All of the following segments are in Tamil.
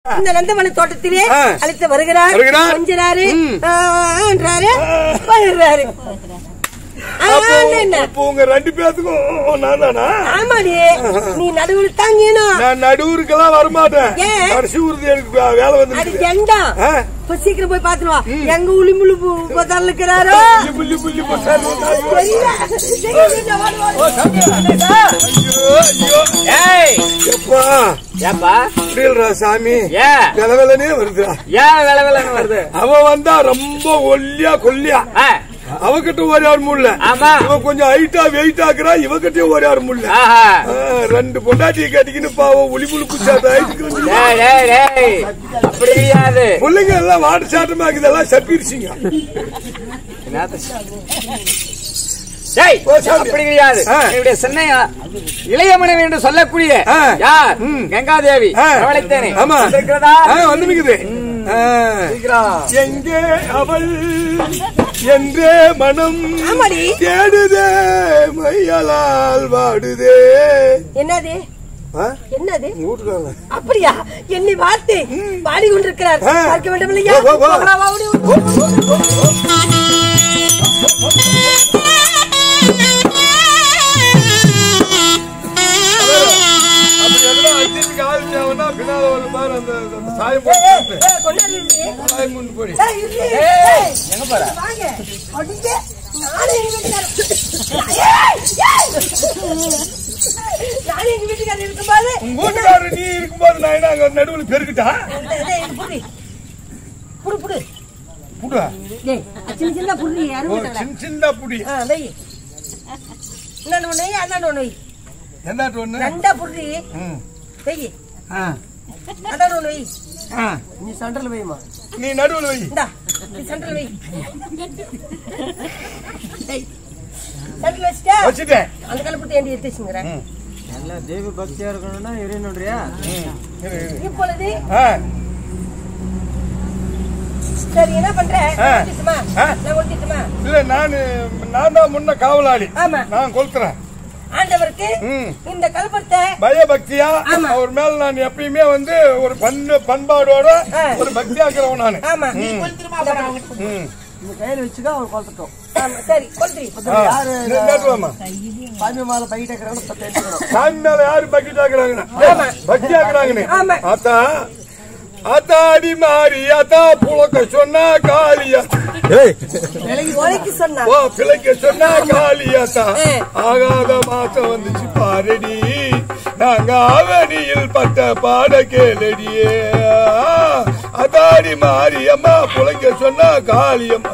இந்த நந்தவன தோட்டத்திலே ஆ. அழைத்து வருகிறார் வருகிறார். கொஞ்சிறாரு ம். என்றாரு வருகிறாரு ஆ, அப்போ என்ன அப்போ உங்க ரெண்டு பேத்துக்கும் நான் தானா ஆமாடி நீ நடுவில் தாங்கியணும் நான் நடுவுருக்கெல்லாம் வரமாட்டேன் ஏன்? கடைசி உறுதி எனக்கு வே- வேலை அது வந்து எண்டா இப்ப சீக்கிரம் போய் பாத்துருவா எங்க உளி முழு பத்தால இருக்கிறாரோ புள்ளி புள்ளி போட்டாரு. தெரியல. சீக்கிரம் சீக்கிரம் வாடு, வாடு. ஐயோ ஐயோ ஏய் எப்பா ஏப்பா புரியலடா சாமி ஏன் வெல வெலனே வருதுடா ஏன் வேலை வேலைன்னு வருது அவன் வந்தா ரொம்ப ஒல்லியா கொல்லியா ஆ, அவகிட்ட ஒரு யாரும் முடியல ஆமா இவன் கொஞ்சம் ஹைட்டா வெயிட் ஆக்குறா இவகிட்டயும் ஒரு யாரும் முடியல ஆஹா ரெண்டு பொண்டாட்டியை கட்டிக்கின்னு பாவம் ஒளி முழு குச்சாட்ட ஆயிட்டு டேய் டேய் டேய் அப்படி கிடையாது பிள்ளைங்க எல்லாம் வாட்டு சாட்டமா இதெல்லாம் சப்பிருச்சிங்க டேய் ஓ, சாமி. அப்படி கிடையாது ஆ. என்னுடைய சென்னையா இளைய மனைவி என்று சொல்லக்கூடிய ஆ. யார் ம். கங்காதேவி ஆ. கவலைத்தேனே ஆமா இருக்கிறதா ஆ, வந்துருக்குது ஆ. சீக்கிரம் எங்கே அவள் என்றே மனம் ஆமாடி தேடுதே மையலால் வாடுதே என்னது ஆ? என்னது உங்க வீட்டுக்காரங்க. அப்படியா என்னை பார்த்து பாடி கொண்டிருக்கிறார் ஆ. பார்க்க வேண்டும் இல்லையா வா, வா, வா. போகலாம், வா, ஓடி, ஓடி. அப்படி எல்லாம் அடிச்சுட்டு ஆள் தேவைன்னா பின்னால ஒரு மாதிரி அந்த அந்த சாயம் போட்டு ஏய், கொண்டாடி இருடி. சாயம் கொண்டு போடி ஏய், இருடி. ஏய், வாங்க. அடிங்க. நானே எங்க வீட்டுக்காரர். ஏய், ஏய். நானே எங்க வீட்டுக்காரர் இருக்கும்போது உங்க வீட்டுக்காரர் நீ இருக்கும்போது நான் என்ன அங்க நடுவுல பெருக்கிட்டா டேய், டேய், இது புடி. புடு, புடு. புடா டேய், சின்ன சின்ன புடி, ஓ, அறுபது சின்ன சின்ன புடி ஆ, வை. இந்தாண்ட ஒண்ணு வை, அந்தாண்ட ஒண்ணு வை. என்னாட்டு ஒண்ணு ரெண்டா புடி. ம். வை. ஆ. அந்தாண்ட ஒண்ணு வை. ஆ. நீ சென்டர்ல வைமா நீ நடுவுல வை இந்தா நீ சென்டர்ல வை டேய், சென்டர்ல வச்சுட்டா வச்சுட்டேன் அந்த கால போட்டு ஏண்டி எடுத்து வச்சுங்கிறேன் நல்ல தெய்வ பக்தியா இருக்கணும்னா இறைவனுடைய இரு, இரு. இப்பொழுது ஆ. சரி என்ன பண்ற ஆ. ஒட்டிட்டுமா ஆ. நான் ஒட்டிட்டுமா இல்ல நானு நான் தான் முன்ன காவலாளி ஆமா நான் கொளுத்துறேன் ஆண்டவருக்கு ம். இந்த கல்பத்தை பயபக்தியா ஆமா. அவர் மேல நான் எப்பயுமே வந்து ஒரு பண்பு பண்பாடோட ஆ. ஒரு பக்தியா இருக்கிறவன் நானு ஆமா ம். கையில வச்சுதான் அவன் கொளுத்துட்டோம் ஆமா சரி கொல்றி ஆ. இந்த கேட்டுவாமா சாமி மாலை பைக்கிட்ட இருக்கிறாங்க பத்து எடுத்துக்கிறோம் சாமி மேல யாரு பக்கெட் ஆக்குறாங்கன்னு ஆமா. பக்தி ஆக்குறாங்கன்னு ஆமா. ஆத்தா ஆத்தாடி மாறி ஆத்தா புழக்க சொன்னா காளியா ஏய் உலைக்கு சொன்னா ஓ பிள்ளைக்க சொன்னா காளியாத்தா ஏ. ஆகாத மாசம் வந்துச்சு பாரடி நாங்க ஆவணியில் பட்ட பாட கேளடியே அதாடி மாரியம்மா புழைக்க சொன்னா காளியம்மா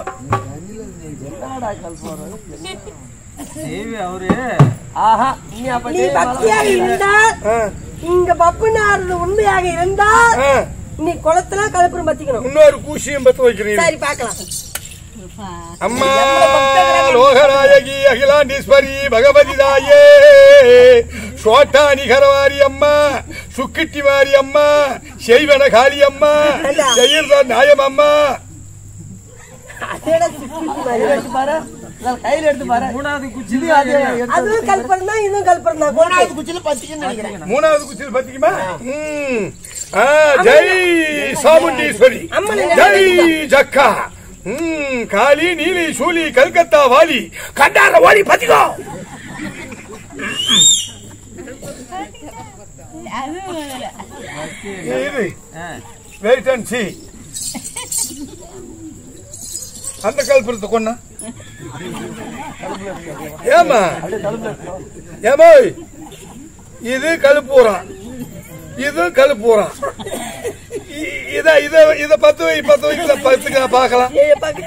தேவி அவரு ஆஹா நீ அப்ப நீ பக்தியாக இருந்தால் ஆ, இங்க பப்புனார் உண்மையாக இருந்தால் ஆ. நீ குளத்துல கலப்புறம் பத்திக்கணும் இன்னொரு பூசியும் பத்து வைக்கிறீங்க சரி பாக்கலாம் அம்மா லோகநாயகி அகிலாண்டீஸ்வரி பகவதி தாயே சோட்டானி கரவாரி அம்மா சுக்கிட்டி மாரி அம்மா செய்வன காளி அம்மா ஜெயில்தா நாயம் அம்மா அதேடா சுத்தி மாதிரி. பாரு நான் கையில எடுத்து பாரு மூணாவது குச்சி இது அதே எடுத்து அதுவும் கல்பரம் தான் இதுவும் கல்பரம் தான் கொண்டு. குச்சியில பத்திக்கன்னு நினைக்கிறேன் மூணாவது குச்சியில் பத்திக்குமா ம். ஆ, ஜெய் சாமுண்டீஸ்வரி அம்மனை ஜெய் ஜக்கா ம், காளி நீலி சூலி கல்கத்தா வாலி கண்டார வாலி பத்திக்கோ இரு வெயிட் அண்ட் சி அந்த கல்புரத்தை கொண்டா ஏமா ஏமாய் இது கழுப்பூரம் இது கழுப்பூரம் இ- இத இத இத பத்து வை பத்து வைக்கல பத்துக்கு நான் பார்க்கலாம் ஏய், பாக்கு.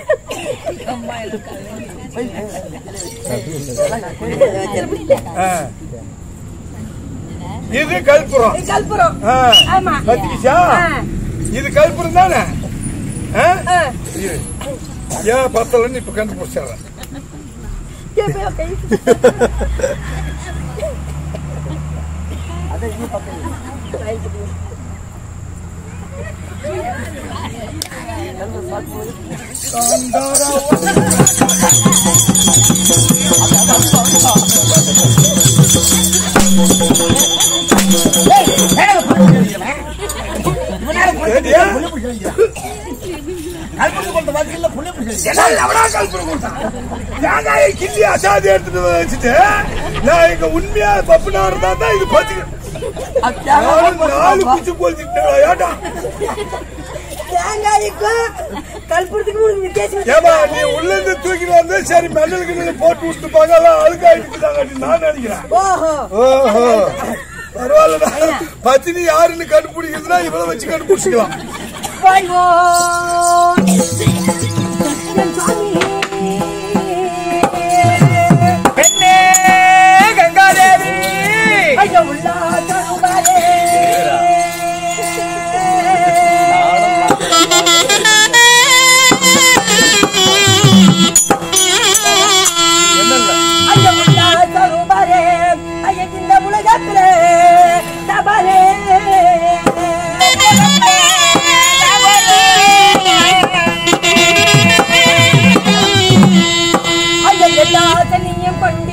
ஆ. இது கல்புரம் இது கல்பரம் ஆ. ஆமா பத்துக்கிச்சா ஆ. இது கல்புரம் தானே ஆ? ஆ. இரு. ஏன் பத்தலன்னு இப்ப கண்டுபிடிச்சிடுறேன் ஏய், போய் கை. ஏடியா? கல்புக்கு கொண்டு வக்கீல்ல புள்ளி பிடிச்சி என்ன எவனா கல்பனை கொடுத்தான்? தேங்காயை கிள்ளி அசாதி எடுத்துட்டு வச்சுட்டு, நான் இங்க உண்மையா பப்புனா இருந்தா தான் இது பாத்துக்கிறேன். நாலு நாலு குச்சி போச்சுட்டா, ஏடா? தேங்காய்க்கும் கல்புரத்துக்கும் உனக்கு வித்தியாசம் ஏம்மா, நீ உள்ள இருந்து தூக்கிட்டு வந்து, சரி மெண்டல் கிண்டல் போட்டு விட்டுப்பாங்க, எல்லாம் அழுக்காயிட்டுதாங்க, நான் நினைக்கிறேன். ஓஹோ ஓஹோ. பரவாயில்லடா. பத்தினி யாருன்னு கண்டுபிடிக்கிறதுனா இவளை வச்சு கண்டுபிடிச்சிக்கலாம் வாய்வோ என் சுவாமி பெண்ணே கங்காதேவி ஐயோ உள்ளா தருவாரே ஐயோ உள்ளா தருவாரே ஐயா இந்த உலகத்திலே தபாலே ஐயா எல்லா தனியும் கொண்டே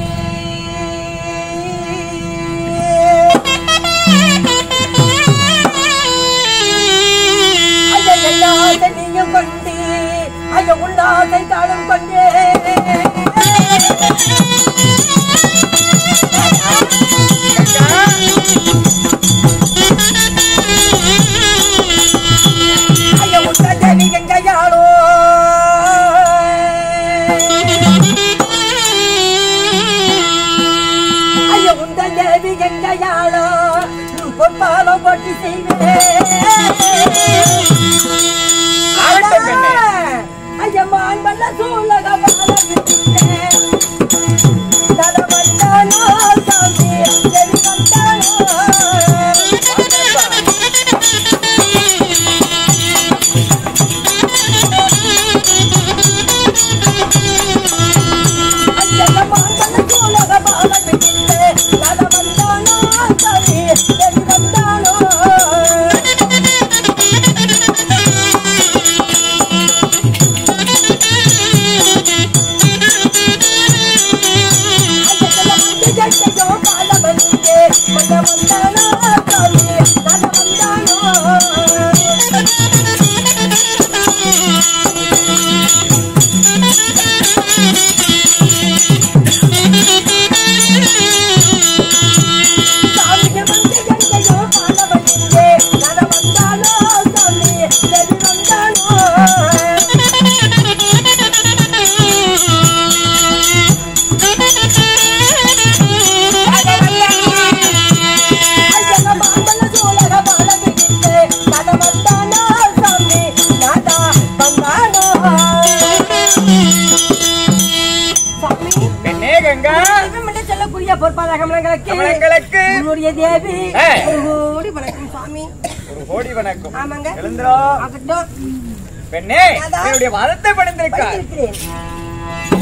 ஐயா எல்லா தனியும் கொண்டே ஐயா உள்ளாசை தாழும் கொண்டே ஐயா உள்ள தேவி எங்கையாளோ ஐயா உந்த தேவி எங்கையாளோ பொற்பாலம் போட்டி செய்வேன் ஆகட்டும் பெண்ணே. ஐயா மான் வல்ல சூழக பாலம் விட்டேன் தல வந்தானோ சாமி தேவி வந்தானோ ஐயா மான் வல்ல சூழக பாலம் விட்டேன் தல வந்தானோ சாமி தேவி வந்தானோ பெண்ணே கங்கா சொல்லக்கூடிய பொறுப்பாத கமலங்களுக்கு கமலங்களுக்கு உன்னுடைய தேவி ஏ. ஒரு கோடி வணக்கம் சுவாமி ஒரு கோடி வணக்கம் ஆமாங்க எழுந்திரோ ஆகட்டும் பெண்ணே அதான். என்னுடைய வாதத்தை படைந்திருக்கார் படித்திருக்கிறேன்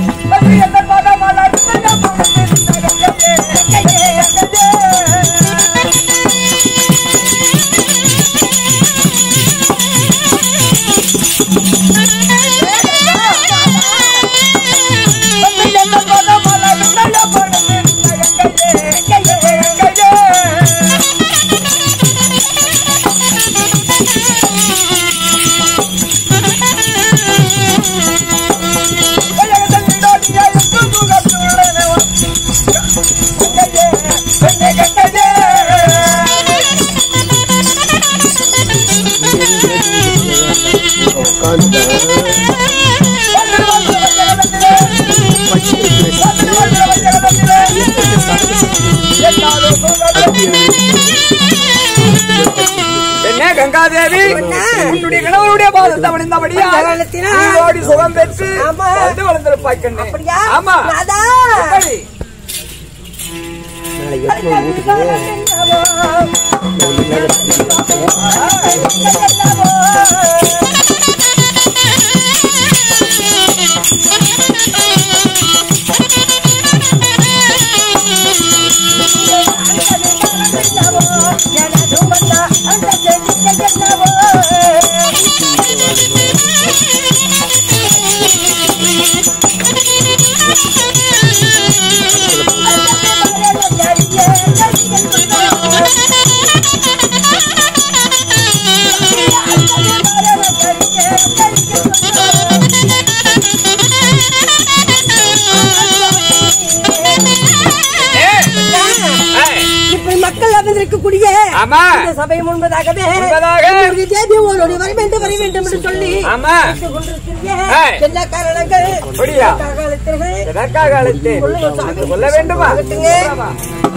என்ன கங்காதேவி உன்னுடைய கணவருடைய பாதத்தை அடைந்தபடியா பஞ்சகாலத்தினால் நீரோடி சுகம் பெற்று ஆமா. வந்து வளர்ந்திருப்பாய் கண்ணே அப்படியா ஆமா நாதா எப்படி? Thank you. சபை முன்பதாகவே முன்பதாக. உங்களுடைய தேவி ஓடோடி வர வேண்டும் வர வேண்டும் என்று சொல்லி ஆமா வைத்துக் கொண்டிருக்கிறீர்கள். ஏய். என்ன காரணங்கள் அப்படியா? எதற்காக அழைத்தீர்கள்? எதற்காக அழைத்தேன் சொல்லுங்கள் சாமி. அது சொல்ல வேண்டுமா ஆகட்டுங்க. ஆமா.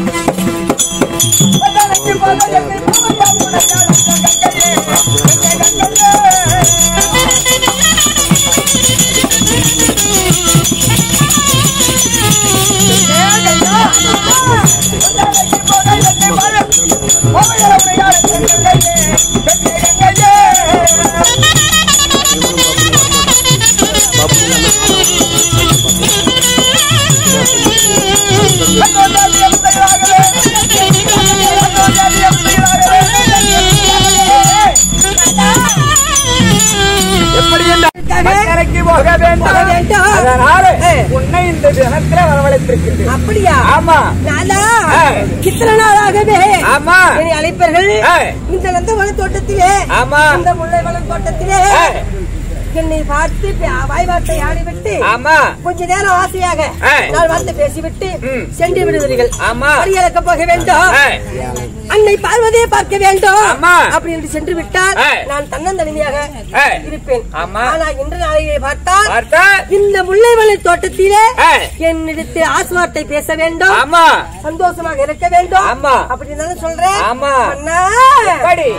எப்படி இந்த மண்ணறைக்கு போக போக வேண்டும் வேண்டும். அதனால ஏய். உன்னை இந்த தினத்துல வரவழைத்திருக்கின்றேன் அப்படியா ஆமா நானா ஏய். இத்தனை நாளாகவே ஆமா என்னை அழைப்பார்கள் ஏய். இந்த நந்தவன தோட்டத்திலே ஆமா இந்த முல்லைவனம் தோட்டத்திலே ஏய். என்னை பார்த்து பே- வாய் வார்த்தை ஆடிவிட்டு ஆமா கொஞ்ச நேரம் ஆசையாக ஏய். நாள் வார்த்தை பேசிவிட்டு ம். சென்று விடுவீர்கள் ஆமா. பரியலக்க போக வேண்டும் ஏய். அன்னை பார்வதியை பார்க்க வேண்டும் ஆமா. அப்படி என்று சென்று விட்டால் ஏய். நான் தன்னந்தனிமையாக ஏய். இருப்பேன் ஆமா. ஆனா இன்று நாளையை பார்த்தால் பார்த்தா இந்த முல்லைவனை தோட்டத்திலே ஏய். என்னிடத்து ஆசுவார்த்தை பேச வேண்டும் ஆமா சந்தோஷமாக இருக்க வேண்டும் ஆமா. அப்படின்னு தானே சொல்றேன் ஆமா. அண்ணா எப்படி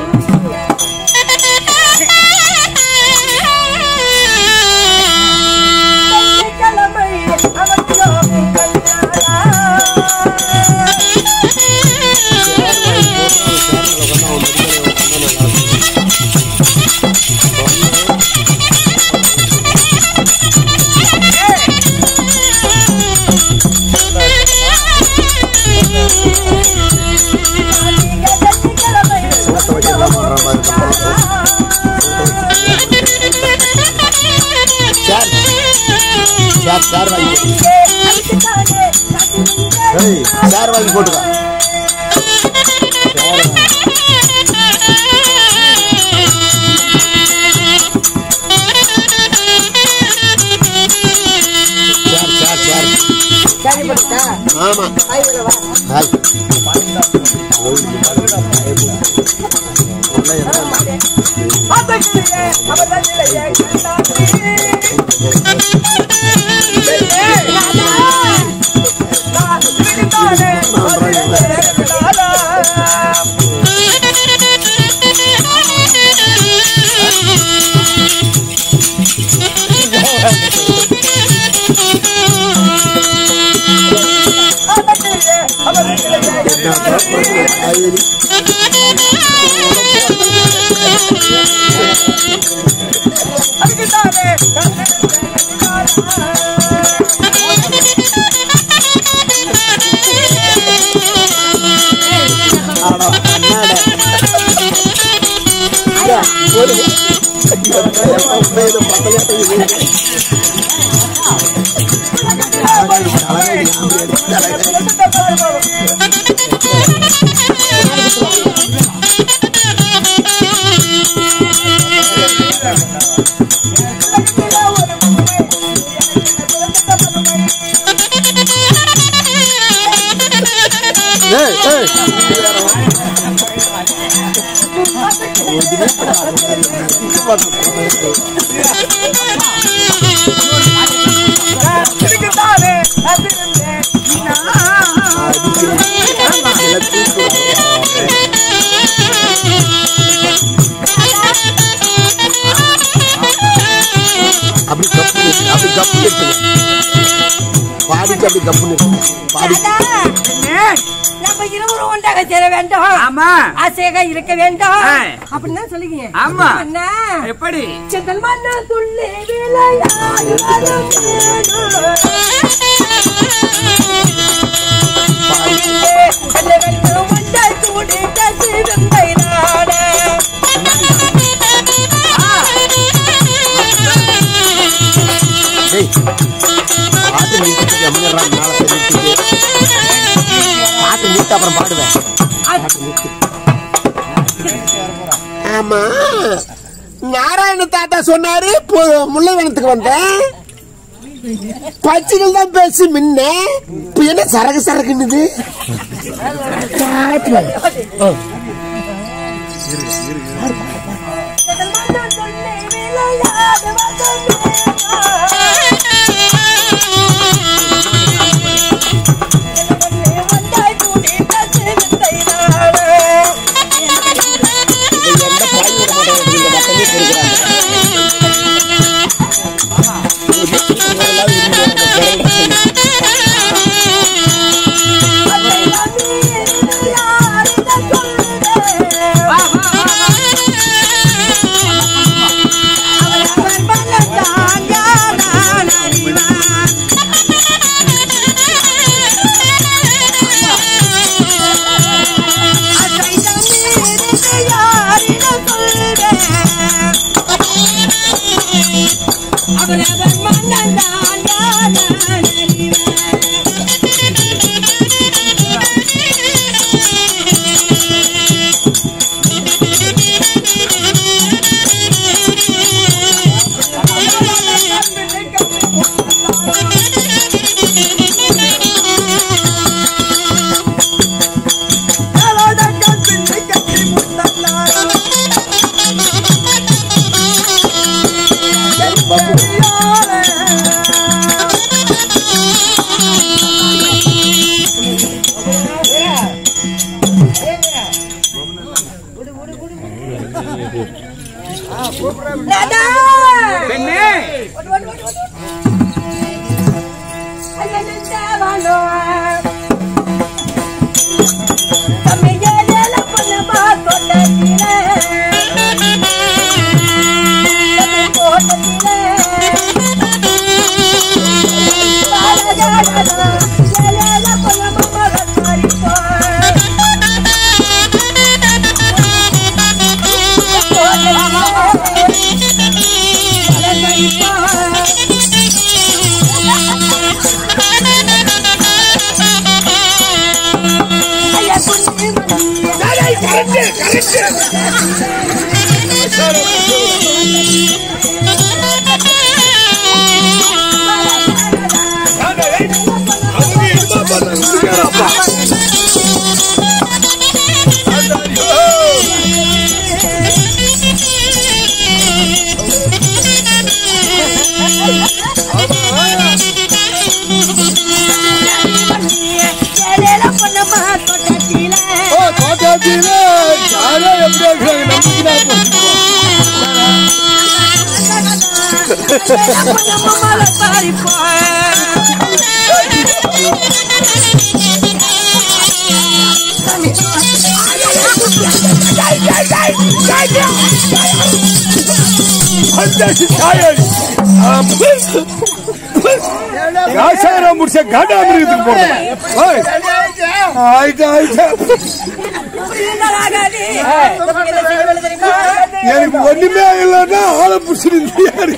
வெள்ளிக்கிழமை அவன் கண்டாரா சார் சார் வாங்கி ஏய் சார் வாங்கி போட்டுக்கோ சார் சார் சார் சரி பண்ணிட்டா ஆமா ஐவர வா ஹாய் ஏய் ஏய் அப்படி கப்பு நிறுத்து, அப்படி கப்பு நிறுத்துங்க. பாடிச்சு அப்படி கப்பு நிறுத்துங்க. பாடி நம்ம இருவரும் ஒன்றாக சேர வேண்டும் ஆமா ஆசையாக இருக்க வேண்டும் ஆ. அப்படின்னு தான் சொல்லிக்கீங்க ஆமா. என்ன எப்படி செந்தல் மண்ணா துள்ளி விளையாடுவதும் அந்த வெள்ளம் மண்டை சூடி கசிருந்தை நாட டேய், பாட்டு நிறுத்திட்டு எம்ஜிஆர் மேல போய் நிறுத்திட்டு. பாட்டு நிறுத்து அப்புறம் பாடுவேன் பாட்டு நிறுத்து. ஆமா நாராயண தாத்தா சொன்னாரு பு- முல்லைவனத்துக்கு வந்தேன் பச்சைகள் தான் பேசி முன்ன இப்ப என்ன சரகு சரகுன்னுது காட்டுல. ஆ. எந்த பாய் விட மாட்டாங்க இந்த பக்கமே இருக்கிறாங்க பெண்ணே அவங்க என்ன பண்ணாங்க ஓ தோட்டாச்சியில யாரோ எப்படி இருக்காங்க நம்பிக்கையா போச்சு பஞ்சாயத்து தாயாரி காசாரம் முடிச்ச காண்டாமிருகத்துக்கு போறோம் ஆயிட்டா ஆயிட்டா எனக்கு ஒண்ணுமே இல்லைன்னா ஆளை பிடிச்சிருந்து யாரு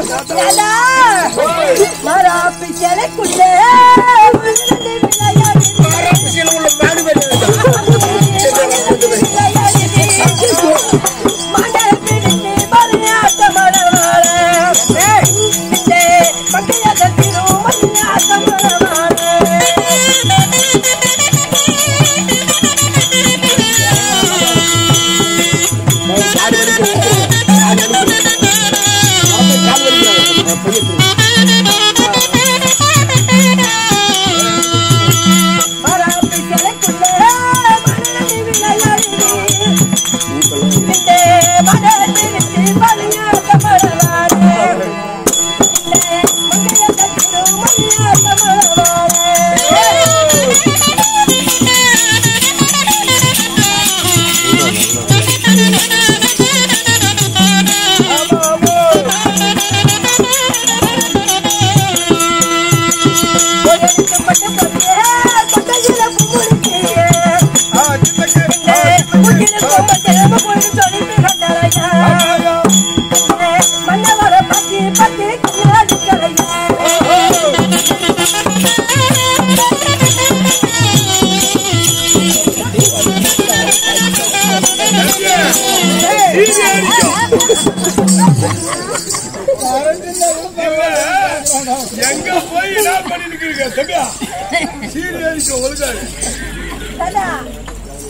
எங்க போய் என்ன பண்ணிட்டு இருக்கீங்க தம்பியா சீரியலிக்க ஒழுங்காரு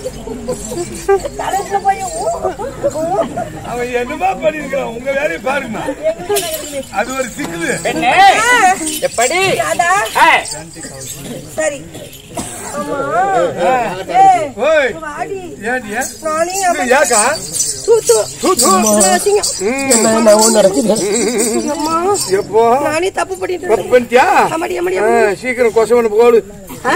கடைசியில போய் ஊ, ஊ, அவன் என்னமா பண்ணிருக்கான் உங்க வேலையை பாருங்க அது ஒரு சிக்கலு பெண்ணே எப்படி ராதா, ஏய், சரி ஆமா ஏய், ஓய் வாடி ஏடி ஏன்? நானே இது அவன் ஏக்கா தூ, தூ. தூ, தூ. அசிங்கம். என்ன ஒண்ணு நடக்குது அம்மா, எப்போ நானே தப்பு பண்ணிட்டு தப்பு இருக்கேன். பண்ணிட்டியா அம்மாடி, அம்மாடி, ஆ, அம்மாடி. சீக்கிரம் கொசவனு போடு ஆ?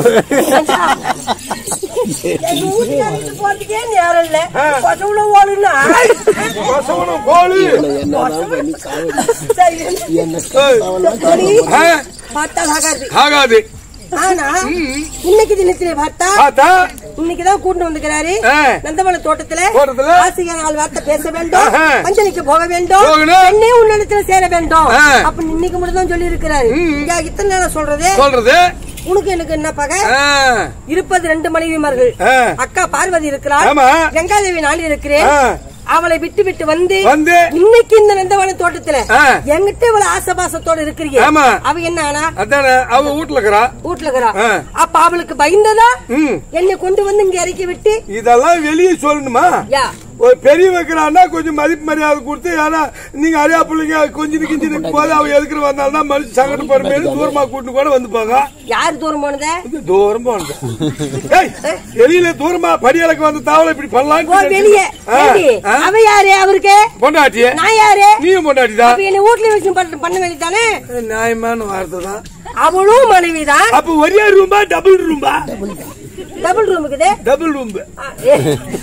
எங்க வீட்டுக்காரருக்கு போறதுக்கே நேரம் இல்ல ஆ. பசவுல ஓடுனா கொசவனு கோழு என்னதான் பண்ணி சாவடி சரி என்ன ஏய், சரி ஆ, பார்த்தா ஆகாது ஆகாது ஆனா இன்னைக்கு தினத்திலே பார்த்தா பார்த்தா இன்னைக்குதான் கூட்டு வந்துக்கிறாரு ஆ. நந்தவன தோட்டத்துல தோட்டத்துல? ஆசிரியர் நாலு வார்த்தை பேச வேண்டும் ஆஹா. பஞ்சலிக்கு போக வேண்டும் போகணும். என்னே உன்னிடத்துல சேர வேண்டும் ஆ. அப்ப இன்னைக்கு மட்டும் தான் சொல்லி இருக்கிறாரு இத்தனை நேரம் சொல்றது சொல்றது உனக்கு எனக்கு என்ன பகை ஆ, இருப்பது ரெண்டு மனைவிமார்கள் ஆ. அக்கா பார்வதி இருக்கிறாள் ஆமா. கங்காதேவி நான் இருக்கிறேன் ஆ. அவளை விட்டு விட்டு வந்து வந்து இன்னைக்கு இந்த நந்தவன தோட்டத்துல ஆ. எங்கிட்ட இவ்வளவு ஆசபாசத்தோட இருக்கிறீங்க ஆமா. அவ என்ன ஆனா அதானே அவ வீட்டுல இருக்கிறா வீட்டுல இருக்கிறா ஆ. அப்ப அவளுக்கு பயந்ததா ம். என்னை கொண்டு வந்து இங்க இறக்கி விட்டு இதெல்லாம் வெளியே சொல்லணுமா யா ஒரு பெரிய வைக்கிறான்னா கொஞ்சம் மதிப்பு மரியாதை கொடுத்து ஏன்னா நீங்க அரியா பிள்ளைங்க கொஞ்சம் கிஞ்சி போது அவ எதுக்குற வந்தாலும் தான் மனுஷன் சங்கடப்படுற தூரமா கூட்டு கூட வந்துப்பாங்க யார் தூரம் போனத இது தூரம் போனது ஏய், வெளியில தூரமா படியலுக்கு வந்த தாவலை இப்படி ஓ பண்ணலாம் வெளியே ஏண்டி, அவ யாரு அவருக்கு பொண்டாட்டிய நான் யாரு நீயும் பொண்டாட்டிதான் அப்ப என்ன வீட்ல வச்சு பண்ண- பண்ண வேண்டியதானே நியாயமான வார்த்தை தான் அவளும் மனைவிதான் அப்ப ஒரே ரூம்பா டபுள் ரூம்பா டபுள் ரூம் இருக்குது டபுள் ரூம் ஆ, ஏ.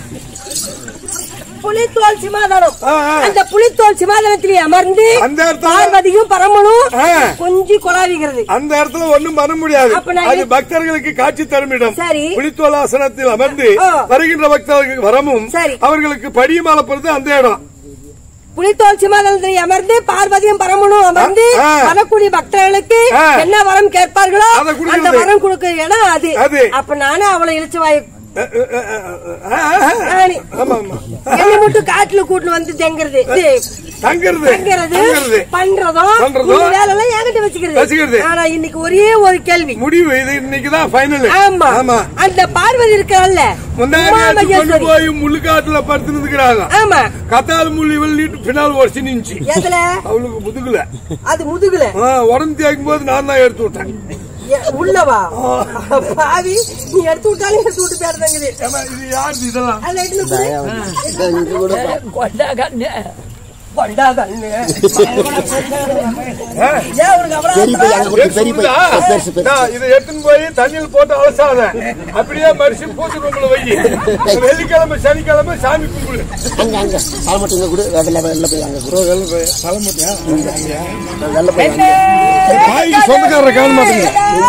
புலித்தோல் சிமாதானம் ஆ, ஆ. அந்த புலித்தோல் சிமாதானத்திலே அமர்ந்து அந்த இடத்துல- பார்வதியும் பரமனும் ஆ. கொஞ்சம் கொலாவிகிறது அந்த இடத்துல ஒண்ணும் பண்ண முடியாது அப்ப நான் அது பக்தர்களுக்கு காட்சி தரும் இடம் சரி. புலித்தோலாசனத்தில் அமர்ந்து ஆ. வருகின்ற பக்தர்களுக்கு வரமும் சரி. அவர்களுக்கு படியும் அளப்பது அந்த இடம் புலித்தோல் சிமாதானத்திலே அமர்ந்து பார்வதியும் பரமனும் அமர்ந்து ஆ. வரக்கூடிய பக்தர்களுக்கு ஆ. என்ன வரம் கேட்பார்களோ அதை கொடுக்கிறது. அந்த வரம் கொடுக்கிற இடம் அது அது. அப்ப நானும் அவளை இழுச்சு வாய் அஹ், அஹ், அஹ், அஹ், அஹ், அஹ். ராணி. ஆமா ஆமா என்னை மட்டும் காட்டுல கூட்டு வந்து தெங்கிறது இது, தங்கிறது தங்கிறது தங்கிறது பண்றதும் பண்றதும். இந்த வேலை எல்லாம் என்கிட்ட வச்சுக்கிறது. வச்சுக்கிறது ஆனா இன்னைக்கு ஒரே ஒரு கேள்வி முடிவு இது இன்னைக்குதான் ஃபைனல் ஆமா ஆமா அந்த பார்வதி இருக்கிறல்ல முன்னாடி உமா எடுத்து கொண்டு மகேஸ்வரி போய் முள்ளுக்காட்டுல படுத்துருக்கிறாங்க ஆமா கத்தால் முள்ளி வெள்ளிட்டு பின்னால் உடச்சு நின்ச்சு எதுல அவளுக்கு முதுகுல அது முதுகுல ஆ, உடம்பு தேய்க்கும் போது நான் தான் எடுத்து விட்டேன் எ- உள்ளவா பாவி நீ எடுத்து விட்டாலும் எடுத்து விட்டு பேருந்தங்குது ஏம்மா, இது யாரு இதெல்லாம் அதுல எடுத்து கொடு. இது கூட கொண்டா கண்ணு கொண்டா கண்ணு ஆ? ஏன் உனக்கு அவ்வளவு பெரிய பையன் அங்க கொடுத்து பெரிய சுத்தா? பையன் பெருசு பெருசு நான் இதை எடுத்துன்னு போய் தண்ணியில் போட்டு அலசாத அப்படியே மனுஷன் பூச்சி ரூம்ல வை வெள்ளிக்கிழமை சனிக்கிழமை சாமி கும்பிடு அங்க அங்க சாமட்டு இங்க கொடு வெள்ள வெள்ள போய் அங்க கொடு வெள்ள போய் அங்க. தாய்க்கு சொந்தக்காரரை காண மாட்டேங்க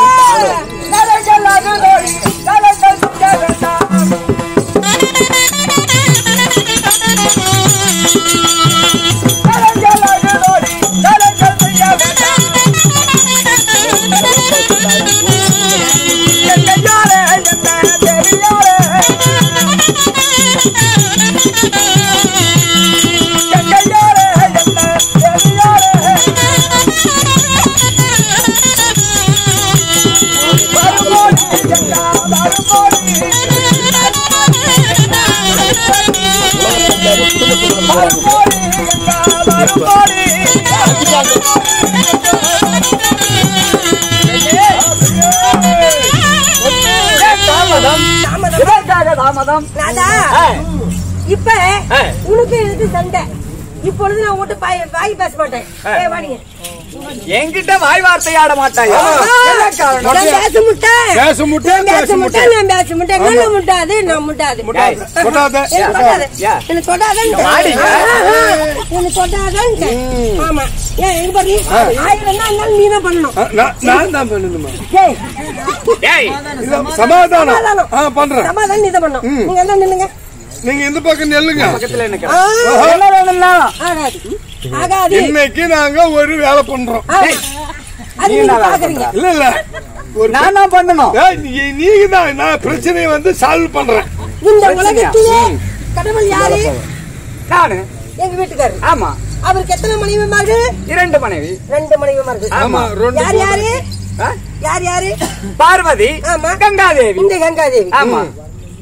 தாமதம் ராதா, இப்ப உனக்கு எனக்கு சண்டை இப்பொழுது நான் உன்கிட்ட பாய் வாய் பேச மாட்டேன் ஏய், வாடிங்க. என்கிட்ட வாய் வார்த்தை ஆட மாட்டாயா என்ன காரணம் நான் பேச முட்டேன் பேச முட்டை நான் பேச பேச முட்டை முட்டேன் நான் பேச முட்டேன் நல்ல முட்டாது நான் முட்டாது முட்டாது. முட்டாத. என்ன தொடாத யா. என்ன தொடாதன்னு ஆடிங்க. என்ன தொடாதன்னு ஆமா ஏன் எங்க பாரு ஆயிரம் தான் இருந்தாலும் நீ தான் பண்ணணும் ஆ, நான் நான் தான் பண்ணணுமா ஏய், ஏய் இல்ல, சமாதானம் சமாதானம். ஆ பண்றேன் சமாதானம் நீ தான் பண்ணணும் நீங்க எல்லாம் நில்லுங்க நீங்க இந்த பக்கம் நெல்லுங்க பக்கத்துல எனக்கு ஆ, என்ன வேணும்னா ஆகாது ஆகாது இன்னைக்கு நாங்க ஒரு வேலை பண்றோம் ஆ, அது நீ நீங்க என்ன வேலை பாக்குறீங்க இல்ல இல்ல ஒரு நான் தான் பண்ணணும் ஏய், நீ- நீங்க தான் நான் பிரச்சனையை வந்து சால்வ் பண்றேன் இந்த உலகத்திலே கடவுள் யாரு நானு எங்க வீட்டுக்காரரு ஆமா அவருக்கு எத்தனை மனைவிமார்கள் இரண்டு மனைவி ரெண்டு மனைவிமார்கள் ஆமா ரெண்டு யார் யாரு ஆ? யார் யாரு பார்வதி ஆமா கங்காதேவி இந்த கங்காதேவி ஆமா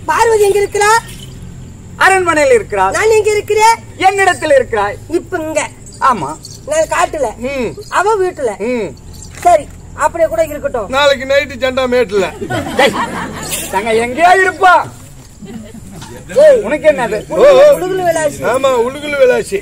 பார்வதி எங்க இருக்கிறா அரண்மனையில் இருக்கிறார் நான் எங்க இருக்கிறேன் என்னிடத்தில் இருக்கிறாய் இப்ப இங்க ஆமா நான் காட்டுல ம் அவ வீட்டுல ம் சரி அப்படியே கூட இருக்கட்டும் நாளைக்கு நைட்டு ஜெண்டா மேட்டுல டேய், நாங்க எங்கேயோ இருப்போம் உனக்கு என்னது ஓ ஓ. உடுகுல விளாசி ஆமா உளுகுலு விளாசி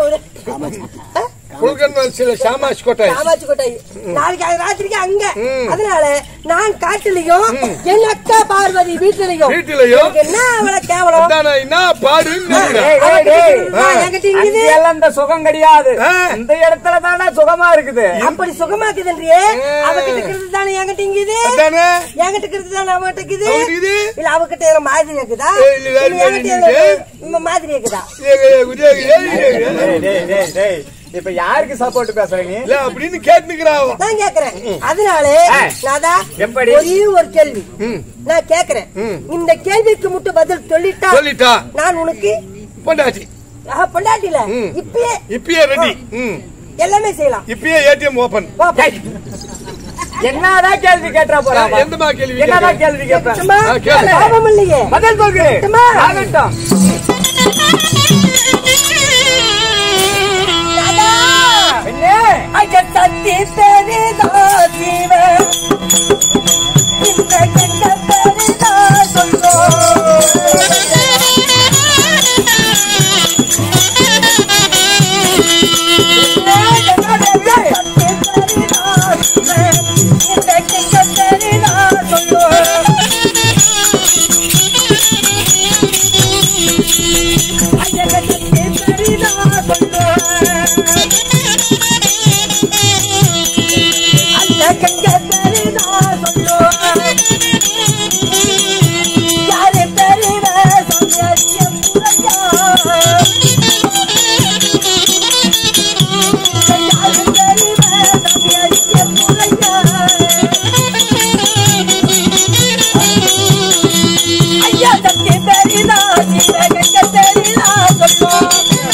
குல்கன் சில சாமாஷ் கோட்டை காமாட்சி கோட்டை நாளைக்கு அது ராத்திரிக்கு அங்க ம். அதனால நான் காட்டுலயும் எங்க அக்கா பார்வதி வீட்டுலயும் வீட்டுலயும் எனக்கு என்ன அவளை கேவலம் அதானே, என்ன பாடுன்னு டேய், நினைக்கிறேன். டேய், டேய். ஆ, என்கிட்ட இருக்குது. அங்கெல்லாம் இந்த சுகம் கிடையாது ஆ. இந்த இடத்துல தானே சுகமா இருக்குது அப்படி சுகமாக்குதுன்றியே அவகிட்ட இருக்கிறது தானே என்கிட்ட இங்குது அதானே என்கிட்ட இருக்கிறது தானே அவகிட்ட இருக்குது அவகிட்ட இருக்குது? இல்ல அவகிட்ட ஏதோ மாதிரி இருக்குதா ஏய், இல்ல, வேற இல்ல மாதிரி என்கிட்ட இருக்குது. ஏதோ இந்த மாதிரி இருக்குதா ஏய், ஏய், ஏய், ஏய், ஏய், ஏய். டேய், டேய், டேய், டேய். இப்ப யாருக்கு சப்போர்ட் பேசுற நீ இல்ல அப்படின்னு கேட்டுக்கிறான் நான் கேக்குறேன் அதனால ஆ. நாதா எப்படி? ஒரே ஒரு கேள்வி நான் கேக்குறேன் இந்த கேள்விக்கு மட்டும் பதில் சொல்லிட்டா சொல்லிட்டா நான் உனக்கு பொண்டாச்சி ஆஹா, பொண்டாட்டில ம். இப்பயே இப்பயே ரெடி ம் எல்லாமே செய்யலாம் இப்பயே ஏடிஎம் ஓபன் வா, போ. டேய், என்னதான் கேள்வி கேட்டா போறா அவ? எந்தமா கேள்வி என்னதான் கேட்க? கேள்வி கேட்பேன் சும்மா ஆ, கேளு. பாவம் இல்லையே பதில் சொல்கிறேன் சும்மா. ஆகட்டும் நாதா, பெண்ணே, அங்க சத்தி பெரிதா ஜீவன். இந்த கண்ட பெரிதா சொல்லும். ஐயா தத்தி பெரிதா ஜீவகங்க பெரிதா சொல்லும்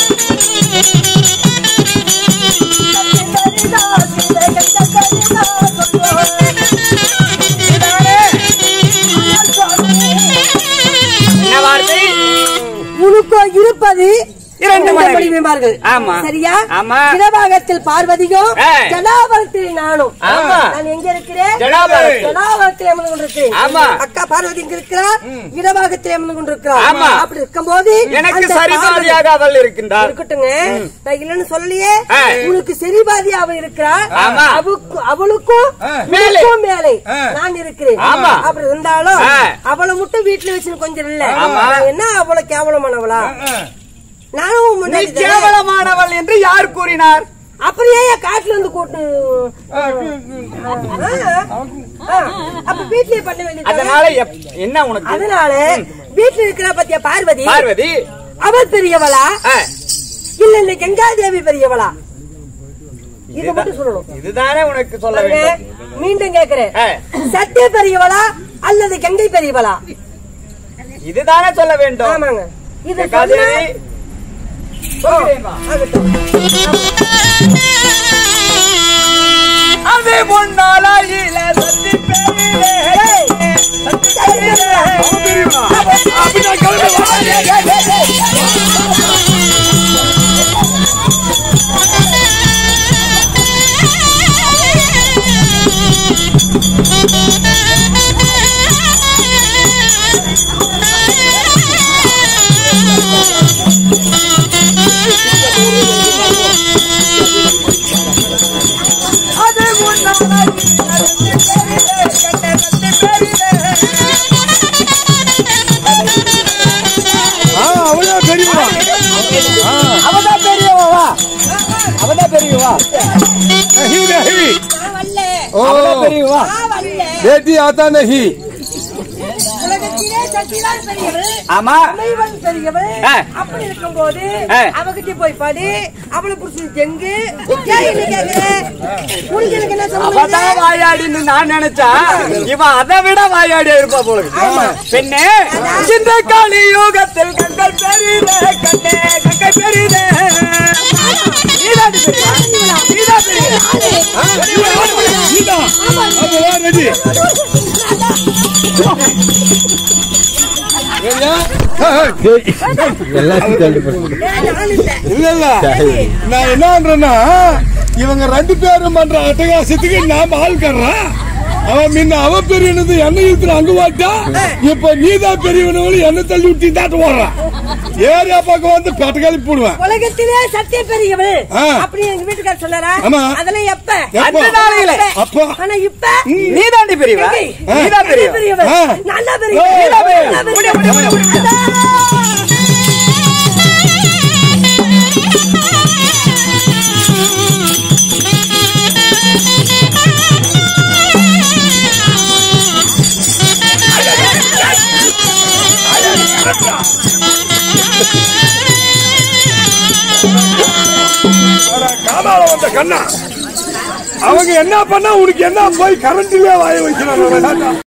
என்ன வார்த்தை உனக்கோ இருப்பது இரண்டு மனைவி. மனைவிமார்கள். ஆமா. சரியா ஆமா. இடபாகத்தில் பார்வதியும் ஆ. ஜடாபரத்தில் நானும் ஆமா. நான் எங்க இருக்கிறேன் ஜடாபரத்தில். ஜடாபரத்தில் அமர்ந்து கொண்டிருக்கிறேன் ஆமா. அக்கா பார்வதி இங்க இருக்கிறார் இடபாகத்தில் அமர்ந்து கொண்டிருக்கிறார் ஆமா. அப்படி இருக்கும்போது எனக்கு அந்த சரிபாதியாக அவள் இருக்கின்றார் இருக்கட்டுங்க நான் இல்லைன்னு சொல்லலையே ஆ. உனக்கு சரிபாதி அவ இருக்கிறார் ஆமா. அவளுக்கு- அவளுக்கும் மேலே. உனக்கும் மேலே ஆ. நான் இருக்கிறேன் ஆமா. அப்படி இருந்தாலும் ஆ. அவளை மட்டும் வீட்டுல வச்சு கொஞ்சம் இல்ல ஆமா. நான் என்ன அவளை கேவலமானவளா நானும் நீ முன்னாடி தானே. கேவலமானவள் என்று யார் கூறினார் அப்புறம் ஏன் என் காட்டுல இருந்து கூட்டு ஆ, ஆ, அப்ப வீட்லயே பண்ண வேண்டியது அதனால எப்- என்ன உனக்கு அதனால வீட்டுல இருக்கிற பத்தியா பார்வதி பார்வதி அவள் பெரியவளா ஆ, இல்ல இந்த கங்காதேவி பெரியவளா இது மட்டும் சொல்லணும் இதுதானே உனக்கு சொல்ல பாருங்க, வேண்டும் மீண்டும் கேக்குறேன் ஆ, சத்திய பெரியவளா அல்லது கங்கை பெரியவளா இதுதானே சொல்ல வேண்டும் ஆமாங்க இது சொன்னா கங்காதேவி, சொல்கிறேன் வா. ஆகட்டும். அது முன்னாளாயில சத்தி பெரிதே. ஏய், சத்திய பெரியவளா? அது முன்னாளாயில சத்தி பெரிதே. கண்ட சத்தி பெரிதே. ஆ, அவ்வளோ பெரியவா அவதான் பெரியவா அவதான் பெரியவா नहीं नहीं நான் வரல. ओ பெரியவா நான் வரல. बेटी आता नहीं உலகத்திலே சத்திதான் பெரியவள் ஆமா அமைவன் பெரியவள் ஆ. அப்படி இருக்கும்போது ஆ. அவகிட்ட போய் பாடு அவளை புடிச்சு ஜெங்கு ஏன் என்ன கேக்குற உனக்கு எனக்கு என்ன அவதான் சம்பந்தம் வாயாடின்னு நான் நினைச்சா இவன் அதை விட வாயாடியா இருப்பா போல இருக்கு. பெண்ணே இந்த கலியுகத்தில் கண்கள் பெரிதே கண்ணே கண்கள் பெரிதே நீதான் பெரியவா? நீதான் பெரியவா? ரெடி எல்லாத்தையும் தள்ளி போடு. இல்ல இல்ல நான் என்னன்றேன்னா இவங்க ரெண்டு பேரும் பண்ற அட்டகாசத்துக்கு நாம ஆள் கடுறான் அவன் முன்ன அவன் பெரியனது என்ன இழுத்துட்டு அங்க வாட்டா இப்ப நீதான் பெரியவனு என்ன தள்ளி விட்டு தாட்டு ஓடுறான் ஏரியா பக்கம் வந்து பெட்டகாலி போடுவேன் உலகத்திலே சத்திய பெரியவள் ஆ. அப்படி எங்க வீட்டுக்காரர் சொன்னாரா ஆமா. அதெல்லாம் எப்ப எப்ப? அந்த நாளையில. அப்ப ஆனா இப்ப நீ தாண்டி பெரியவ எங்க? நீ தான் பெரியவ பெரியவள் ஆ. நான் தான் ஓ. பெரியவள் நீ தான் பெரியவள். நான் தான் பெரியவள். காமால வந்த கண்ணா அவங்க என்ன பண்ணா உனக்கு என்ன போய் கரண்ட்லயே வாய வைக்கிறாங்க